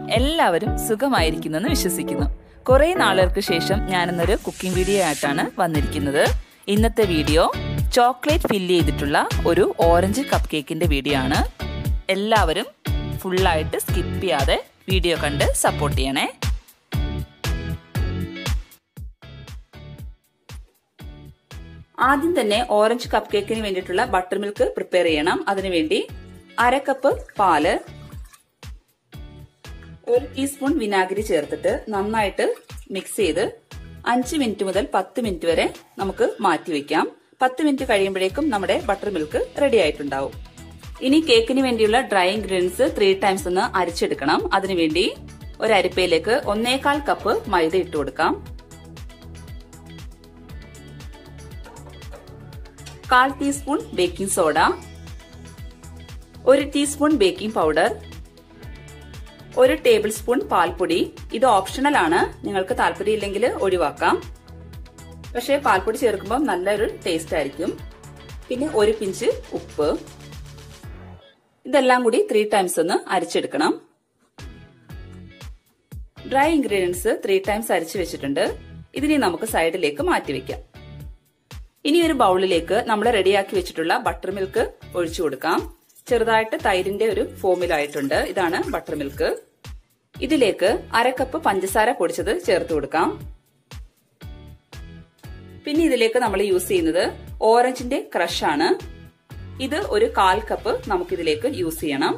എല്ലാവരും സുഖമായിരിക്കുന്നെന്ന് വിശ്വസിക്കുന്നു കുറെ നാളുകൾക്ക് ശേഷം ഞാനിന്നൊരു കുക്കിംഗ് വീഡിയോ ആയിട്ടാണ് വന്നിരിക്കുന്നത് ഇന്നത്തെ വീഡിയോ ചോക്ലേറ്റ് ഫില്ല് ചെയ്തിട്ടുള്ള ഒരു ഓറഞ്ച് കപ്പ് കേക്കിന്റെ വീഡിയോ ആണ് എല്ലാവരും ഫുള്ളായിട്ട് സ്കിപ്പ് ചെയ്യാതെ വീഡിയോ കണ്ട് സപ്പോർട്ട് ചെയ്യണേ ആദ്യം തന്നെ ഓറഞ്ച് കപ്പ് കേക്കിന് വേണ്ടിയിട്ടുള്ള ബട്ടർ മിൽക്ക് പ്രിപ്പയർ ചെയ്യണം അതിനുവേണ്ടി അര കപ്പ് പാല് ഒരു ടീസ്പൂൺ വിനാഗിരി ചേർത്തിട്ട് നന്നായിട്ട് മിക്സ് ചെയ്ത് അഞ്ച് മിനിറ്റ് മുതൽ പത്ത് മിനിറ്റ് വരെ നമുക്ക് മാറ്റി വെക്കാം പത്ത് മിനിറ്റ് കഴിയുമ്പോഴേക്കും നമ്മുടെ ബട്ടർ മിൽക്ക് റെഡി ആയിട്ടുണ്ടാവും ഇനി കേക്കിന് വേണ്ടിയുള്ള ഡ്രൈ ഇൻഗ്രീഡിയൻസ് ത്രീ ടൈംസ് ഒന്ന് അരിച്ചെടുക്കണം അതിനുവേണ്ടി ഒരു അരിപ്പയിലേക്ക് ഒന്നേകാൽ കപ്പ് മൈദ ഇട്ട് കൊടുക്കാം കാൽ ടീസ്പൂൺ ബേക്കിംഗ് സോഡ ഒരു ടീസ്പൂൺ ബേക്കിംഗ് പൗഡർ ഒരു ടേബിൾ സ്പൂൺ പാൽപ്പൊടി ഇത് ഓപ്ഷണൽ ആണ് നിങ്ങൾക്ക് താല്പര്യമില്ലെങ്കിൽ ഒഴിവാക്കാം പക്ഷേ പാൽപ്പൊടി ചേർക്കുമ്പോൾ നല്ലൊരു ടേസ്റ്റ് ആയിരിക്കും പിന്നെ ഒരു പിഞ്ച് ഉപ്പ് ഇതെല്ലാം കൂടി ത്രീ ടൈംസ് ഒന്ന് അരിച്ചെടുക്കണം ഡ്രൈ ഇൻഗ്രീഡിയൻസ് ത്രീ ടൈംസ് അരിച്ചു വെച്ചിട്ടുണ്ട് ഇതിനെ നമുക്ക് സൈഡിലേക്ക് മാറ്റി വെക്കാം ഇനി ഒരു ബൗളിലേക്ക് നമ്മൾ റെഡിയാക്കി വെച്ചിട്ടുള്ള ബട്ടർ മിൽക്ക് ഒഴിച്ചു കൊടുക്കാം ചെറുതായിട്ട് തൈരിന്റെ ഒരു ഫോമിലായിട്ടുണ്ട് ഇതാണ് ബട്ടർ മിൽക്ക് ഇതിലേക്ക് അരക്കപ്പ് പഞ്ചസാര പൊടിച്ചത് ചേർത്ത് കൊടുക്കാം പിന്നെ ഇതിലേക്ക് നമ്മൾ യൂസ് ചെയ്യുന്നത് ഓറഞ്ചിന്റെ ക്രഷ് ആണ് ഇത് ഒരു കാൽ കപ്പ് നമുക്കിതിലേക്ക് യൂസ് ചെയ്യണം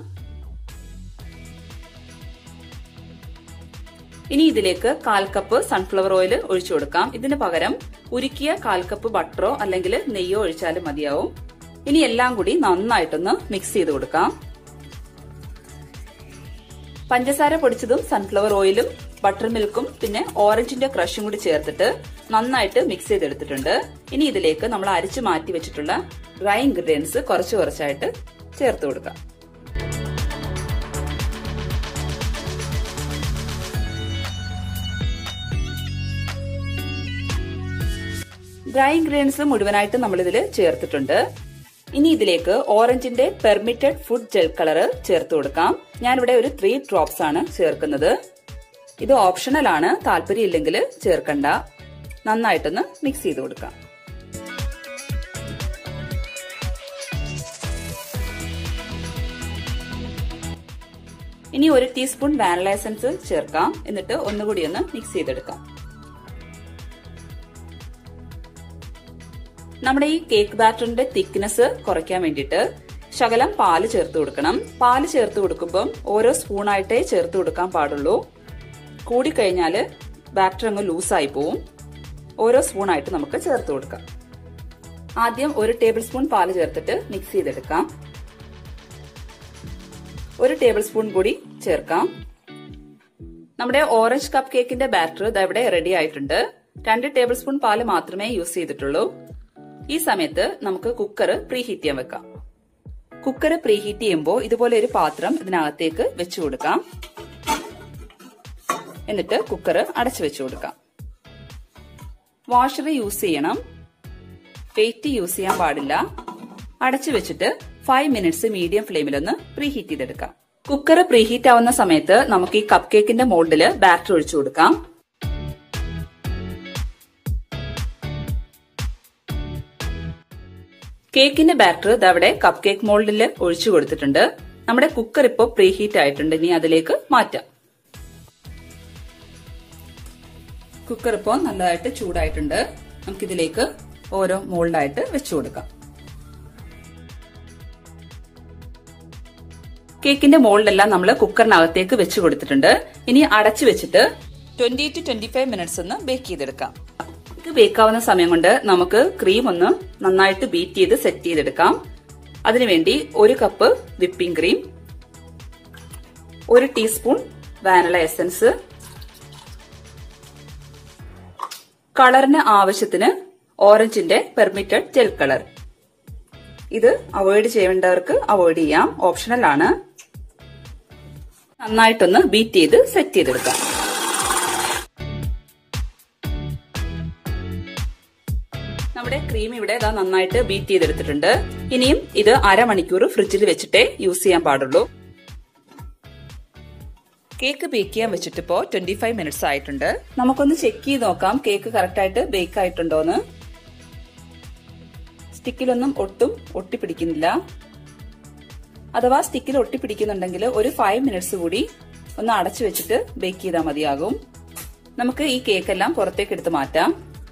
ഇനി ഇതിലേക്ക് കാൽ കപ്പ് സൺഫ്ലവർ ഓയിൽ ഒഴിച്ചു കൊടുക്കാം ഇതിന് പകരം ഉരുക്കിയ കാൽ കപ്പ് ബട്ടറോ അല്ലെങ്കിൽ നെയ്യോ ഒഴിച്ചാലും മതിയാവും ഇനി എല്ലാം കൂടി നന്നായിട്ടൊന്ന് മിക്സ് ചെയ്ത് കൊടുക്കാം പഞ്ചസാര പൊടിച്ചതും സൺഫ്ലവർ ഓയിലും ബട്ടർ മിൽക്കും പിന്നെ ഓറഞ്ചിന്റെ ക്രഷും കൂടി ചേർത്തിട്ട് നന്നായിട്ട് മിക്സ് ചെയ്തെടുത്തിട്ടുണ്ട് ഇനി ഇതിലേക്ക് നമ്മൾ അരിച്ചു മാറ്റി വെച്ചിട്ടുള്ള ഡ്രൈ ഇൻഗ്രീഡിയൻസ് കുറച്ച് കുറച്ചായിട്ട് ചേർത്ത് കൊടുക്കാം ഡ്രൈ ഇൻഗ്രീഡിയൻസ് മുഴുവനായിട്ട് നമ്മൾ ഇതിൽ ചേർത്തിട്ടുണ്ട് ഇനി ഇതിലേക്ക് ഓറഞ്ചിന്റെ പെർമിറ്റഡ് ഫുഡ് ജെൽ കളർ ചേർത്ത് കൊടുക്കാം ഞാനിവിടെ ഒരു ത്രീ ഡ്രോപ്സ് ആണ് ചേർക്കുന്നത് ഇത് ഓപ്ഷണൽ ആണ് താല്പര്യം ഇല്ലെങ്കിൽ ചേർക്കണ്ട നന്നായിട്ടൊന്ന് മിക്സ് ചെയ്ത് കൊടുക്കാം ഇനി ഒരു ടീസ്പൂൺ വാനില എസൻസ് ചേർക്കാം എന്നിട്ട് ഒന്നുകൂടി ഒന്ന് മിക്സ് ചെയ്തെടുക്കാം നമ്മുടെ ഈ കേക്ക് ബാറ്ററിന്റെ തിക്നെസ് കുറയ്ക്കാൻ വേണ്ടിയിട്ട് ശകലം പാല് ചേർത്ത് കൊടുക്കണം പാല് ചേർത്ത് കൊടുക്കുമ്പം ഓരോ സ്പൂണായിട്ടേ ചേർത്ത് കൊടുക്കാൻ പാടുള്ളൂ കൂടിക്കഴിഞ്ഞാൽ ബാറ്റർ അങ്ങ് ലൂസായി പോവും ഓരോ സ്പൂണായിട്ട് നമുക്ക് ചേർത്ത് കൊടുക്കാം ആദ്യം ഒരു ടേബിൾ സ്പൂൺ പാല് ചേർത്തിട്ട് മിക്സ് ചെയ്തെടുക്കാം ഒരു ടേബിൾ സ്പൂൺ കൂടി ചേർക്കാം നമ്മുടെ ഓറഞ്ച് കപ്പ് കേക്കിന്റെ ബാറ്റർ ഇതവിടെ റെഡി ആയിട്ടുണ്ട് രണ്ട് ടേബിൾ സ്പൂൺ പാല് മാത്രമേ യൂസ് ചെയ്തിട്ടുള്ളൂ ഈ സമയത്ത് നമുക്ക് കുക്കർ പ്രീഹീറ്റ് ചെയ്യാൻ വെക്കാം കുക്കർ പ്രീഹീറ്റ് ചെയ്യുമ്പോൾ ഇതുപോലെ ഒരു പാത്രം ഇതിനകത്തേക്ക് വെച്ചു കൊടുക്കാം എന്നിട്ട് കുക്കർ അടച്ചു വെച്ചു കൊടുക്കാം വാഷർ യൂസ് ചെയ്യണം വെയിറ്റ് യൂസ് ചെയ്യാൻ പാടില്ല അടച്ചു വെച്ചിട്ട് ഫൈവ് മിനിറ്റ്സ് മീഡിയം ഫ്ലെയിമിലൊന്ന് പ്രീഹീറ്റ് ചെയ്തെടുക്കാം കുക്കർ പ്രീഹീറ്റ് ആവുന്ന സമയത്ത് നമുക്ക് ഈ കപ്പ് കേക്കിന്റെ മോൾഡിൽ ബാറ്റർ ഒഴിച്ചു കൊടുക്കാം കേക്കിന്റെ ബാറ്റർ ഇതവിടെ കപ്പ് കേക്ക് മോൾഡിൽ ഒഴിച്ചു കൊടുത്തിട്ടുണ്ട് നമ്മുടെ കുക്കർ ഇപ്പോൾ പ്രീഹീറ്റ് ആയിട്ടുണ്ട് ഇനി അതിലേക്ക് മാറ്റാം കുക്കർ ഇപ്പോൾ നല്ലതായിട്ട് ചൂടായിട്ടുണ്ട് നമുക്കിതിലേക്ക് ഓരോ മോൾഡായിട്ട് വെച്ചു കൊടുക്കാം കേക്കിന്റെ മോൾഡെല്ലാം നമ്മൾ കുക്കറിനകത്തേക്ക് വെച്ചു കൊടുത്തിട്ടുണ്ട് ഇനി അടച്ചു വെച്ചിട്ട് twenty two twenty five minutes ഒന്ന് ബേക്ക് ചെയ്തെടുക്കാം ഇത് ബേക്കാവുന്ന സമയം കൊണ്ട് നമുക്ക് ക്രീം ഒന്ന് നന്നായിട്ട് ബീറ്റ് ചെയ്ത് സെറ്റ് ചെയ്തെടുക്കാം അതിനുവേണ്ടി ഒരു കപ്പ് വിപ്പിംഗ് ക്രീം ഒരു ടീസ്പൂൺ വാനില എസൻസ് കളറിന് ആവശ്യത്തിന് ഓറഞ്ചിന്റെ പെർമിറ്റഡ് ജെൽ കളർ ഇത് അവോയ്ഡ് ചെയ്യേണ്ടവർക്ക് അവോയ്ഡ് ചെയ്യാം ഓപ്ഷണൽ ആണ് നന്നായിട്ടൊന്ന് ബീറ്റ് ചെയ്ത് സെറ്റ് ചെയ്തെടുക്കാം നമ്മുടെ ക്രീം ഇവിടെ ഇതാ നന്നായിട്ട് ബീറ്റ് ചെയ്തെടുത്തിട്ടുണ്ട് ഇനിയും ഇത് അരമണിക്കൂർ ഫ്രിഡ്ജിൽ വെച്ചിട്ടേ യൂസ് ചെയ്യാൻ പാടുള്ളൂ കേക്ക് ബേക്ക് ചെയ്യാൻ വെച്ചിട്ട് ഇപ്പോൾ ട്വന്റി ഫൈവ് മിനിറ്റ്സ് ആയിട്ടുണ്ട് നമുക്കൊന്ന് ചെക്ക് ചെയ്ത് നോക്കാം കേക്ക് കറക്റ്റ് ആയിട്ട് ബേക്ക് ആയിട്ടുണ്ടോന്ന് സ്റ്റിക്കിലൊന്നും ഒട്ടും ഒട്ടിപ്പിടിക്കുന്നില്ല അഥവാ സ്റ്റിക്കിൽ ഒട്ടിപ്പിടിക്കുന്നുണ്ടെങ്കിൽ ഒരു ഫൈവ് മിനിറ്റ്സ് കൂടി ഒന്ന് അടച്ചു വെച്ചിട്ട് ബേക്ക് ചെയ്താൽ മതിയാകും നമുക്ക് ഈ കേക്കെല്ലാം പുറത്തേക്ക് എടുത്ത് മാറ്റാം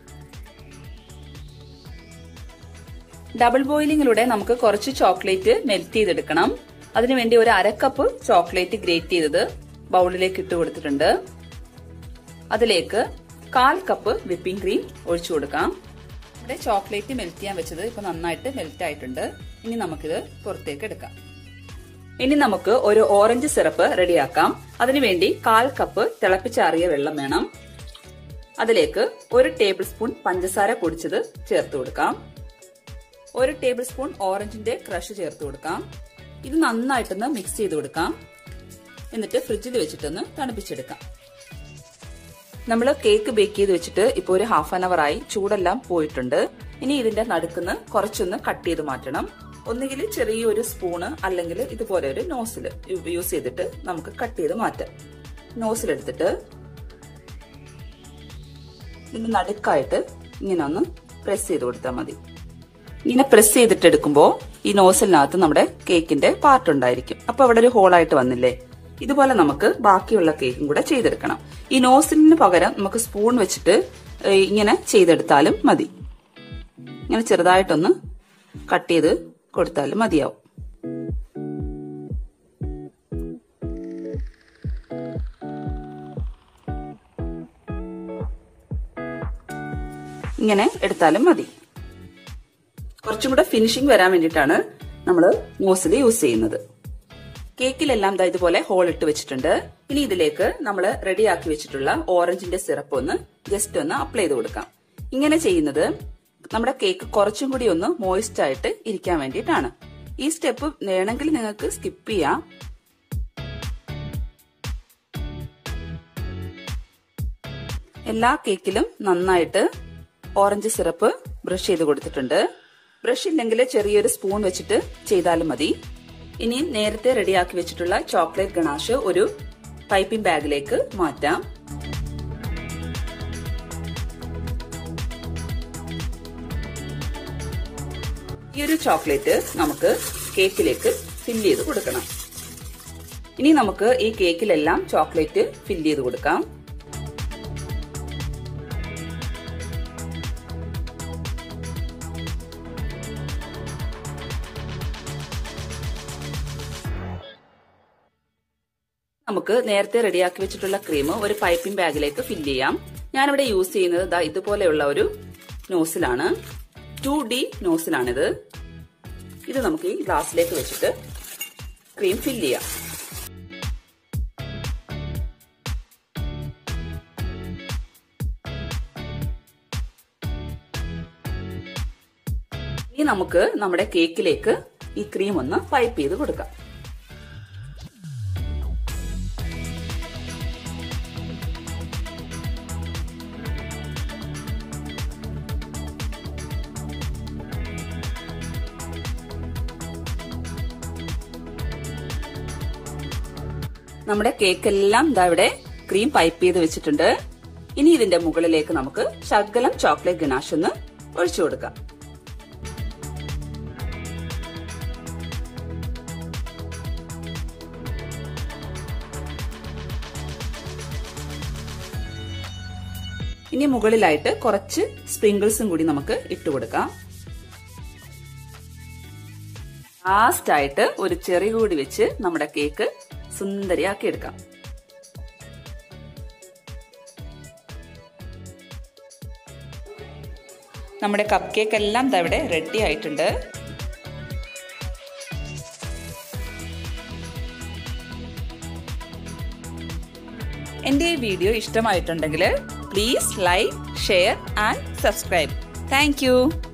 ഡബിൾ ബോയിലിങ്ങിലൂടെ നമുക്ക് കുറച്ച് ചോക്ലേറ്റ് മെൽറ്റ് ചെയ്തെടുക്കണം അതിനുവേണ്ടി ഒരു അര കപ്പ് ചോക്ലേറ്റ് ഗ്രേറ്റ് ചെയ്തത് ബൗളിലേക്ക് ഇട്ട് കൊടുത്തിട്ടുണ്ട് അതിലേക്ക് കാൽ കപ്പ് വിപ്പിംഗ് ക്രീം ഒഴിച്ചു കൊടുക്കാം ഇവിടെ ചോക്ലേറ്റ് മെൽറ്റ് ചെയ്യാൻ വെച്ചത് ഇപ്പൊ നന്നായിട്ട് മെൽറ്റ് ആയിട്ടുണ്ട് ഇനി നമുക്കിത് പുറത്തേക്ക് എടുക്കാം ഇനി നമുക്ക് ഒരു ഓറഞ്ച് സിറപ്പ് റെഡിയാക്കാം അതിനുവേണ്ടി കാൽ കപ്പ് തിളപ്പിച്ചാറിയ വെള്ളം വേണം അതിലേക്ക് ഒരു ടേബിൾ സ്പൂൺ പഞ്ചസാര പൊടിച്ചത് ചേർത്ത് കൊടുക്കാം ഒരു ടേബിൾ സ്പൂൺ ഓറഞ്ചിന്റെ ക്രഷ് ചേർത്ത് കൊടുക്കാം ഇത് നന്നായിട്ടൊന്ന് മിക്സ് ചെയ്ത് കൊടുക്കാം എന്നിട്ട് ഫ്രിഡ്ജിൽ വെച്ചിട്ടൊന്ന് തണുപ്പിച്ചെടുക്കാം നമ്മൾ കേക്ക് ബേക്ക് ചെയ്ത് വെച്ചിട്ട് ഇപ്പോൾ ഒരു ഹാഫ് ആൻ അവർ ആയി ചൂടെല്ലാം പോയിട്ടുണ്ട് ഇനി ഇതിന്റെ നടുക്കുന്ന് കുറച്ചൊന്ന് കട്ട് ചെയ്ത് മാറ്റണം ഒന്നുകിൽ ചെറിയൊരു സ്പൂണ് അല്ലെങ്കിൽ ഇതുപോലെ ഒരു നോസിൽ യൂസ് ചെയ്തിട്ട് നമുക്ക് കട്ട് ചെയ്ത് മാറ്റാം നോസിലെടുത്തിട്ട് ഇതിന്റെ നടുക്കായിട്ട് ഇങ്ങനെ ഒന്ന് പ്രസ് ചെയ്ത് കൊടുത്താൽ മതി ഇങ്ങനെ പ്രസ് ചെയ്തിട്ട് എടുക്കുമ്പോൾ ഈ നോസിലിനകത്ത് നമ്മുടെ കേക്കിന്റെ പാർട്ട് ഉണ്ടായിരിക്കും അപ്പൊ അവിടെ ഒരു ഹോളായിട്ട് വന്നില്ലേ ഇതുപോലെ നമുക്ക് ബാക്കിയുള്ള കേക്കും കൂടെ ചെയ്തെടുക്കണം ഈ നോസിലിന് പകരം നമുക്ക് സ്പൂൺ വെച്ചിട്ട് ഇങ്ങനെ ചെയ്തെടുത്താലും മതി ഇങ്ങനെ ചെറുതായിട്ടൊന്ന് കട്ട് ചെയ്ത് കൊടുത്താലും മതിയാവും ഇങ്ങനെ എടുത്താലും മതി കുറച്ചും കൂടെ ഫിനിഷിംഗ് വരാൻ വേണ്ടിയിട്ടാണ് നമ്മൾ മോസിൽ യൂസ് ചെയ്യുന്നത് കേക്കിലെല്ലാം ദാ ഇതുപോലെ ഹോൾ ഇട്ട് വെച്ചിട്ടുണ്ട് ഇനി ഇതിലേക്ക് നമ്മൾ റെഡിയാക്കി വെച്ചിട്ടുള്ള ഓറഞ്ചിന്റെ സിറപ്പ് ഒന്ന് ജസ്റ്റ് ഒന്ന് അപ്ലൈ ചെയ്ത് കൊടുക്കാം ഇങ്ങനെ ചെയ്യുന്നത് നമ്മുടെ കേക്ക് കുറച്ചും കൂടി ഒന്ന് മോയിസ്റ്റ് ആയിട്ട് ഇരിക്കാൻ വേണ്ടിയിട്ടാണ് ഈ സ്റ്റെപ്പ് വേണമെങ്കിൽ നിങ്ങൾക്ക് സ്കിപ്പ് ചെയ്യാം എല്ലാ കേക്കിലും നന്നായിട്ട് ഓറഞ്ച് സിറപ്പ് ബ്രഷ് ചെയ്ത് കൊടുത്തിട്ടുണ്ട് ബ്രഷ് ഇല്ലെങ്കിൽ ചെറിയൊരു സ്പൂൺ വെച്ചിട്ട് ചെയ്താലും മതി ഇനി നേരത്തെ റെഡിയാക്കി വെച്ചിട്ടുള്ള ചോക്ലേറ്റ് ഗണാഷ് ഒരു പൈപ്പിംഗ് ബാഗിലേക്ക് മാറ്റാം ഈ ഒരു ചോക്ലേറ്റ് നമുക്ക് കേക്കിലേക്ക് ഫില്ല് ചെയ്ത് കൊടുക്കണം ഇനി നമുക്ക് ഈ കേക്കിലെല്ലാം ചോക്ലേറ്റ് ഫില്ല് ചെയ്ത് കൊടുക്കാം നമുക്ക് നേരത്തെ റെഡിയാക്കി വെച്ചിട്ടുള്ള ക്രീം ഒരു പൈപ്പിംഗ് ബാഗിലേക്ക് ഫില്ല് ചെയ്യാം ഞാനിവിടെ യൂസ് ചെയ്യുന്നത് ദാ ഇതുപോലെയുള്ള ഒരു നോസിലാണ് ടു ഡി നോസിലാണിത് ഇത് നമുക്ക് ഈ ഗ്ലാസ്സിലേക്ക് വെച്ചിട്ട് ക്രീം ഫില്ല് ചെയ്യാം ഇനി നമുക്ക് നമ്മുടെ കേക്കിലേക്ക് ഈ ക്രീം ഒന്ന് പൈപ്പ് ചെയ്ത് കൊടുക്കാം നമ്മുടെ കേക്കെല്ലാം ഇതാ ഇവിടെ ക്രീം പൈപ്പ് ചെയ്ത് വെച്ചിട്ടുണ്ട് ഇനി ഇതിന്റെ മുകളിലേക്ക് നമുക്ക് ശകലം ചോക്ലേറ്റ് ഗനാഷ് ഒന്ന് ഒഴിച്ചു കൊടുക്കാം ഇനി മുകളിലായിട്ട് കുറച്ച് സ്പ്രിങ്കിൾസും കൂടി നമുക്ക് ഇട്ടുകൊടുക്കാം ലാസ്റ്റ് ആയിട്ട് ഒരു ചെറി കൂടി വെച്ച് നമ്മുടെ കേക്ക് സുന്ദരിയാക്കി എടുക്കാം നമ്മുടെ കപ്പ് കേക്ക് എല്ലാം ഇവിടെ റെഡി ആയിട്ടുണ്ട് എൻ്റെ ഈ വീഡിയോ ഇഷ്ടമായിട്ടുണ്ടെങ്കിൽ please like share and subscribe thank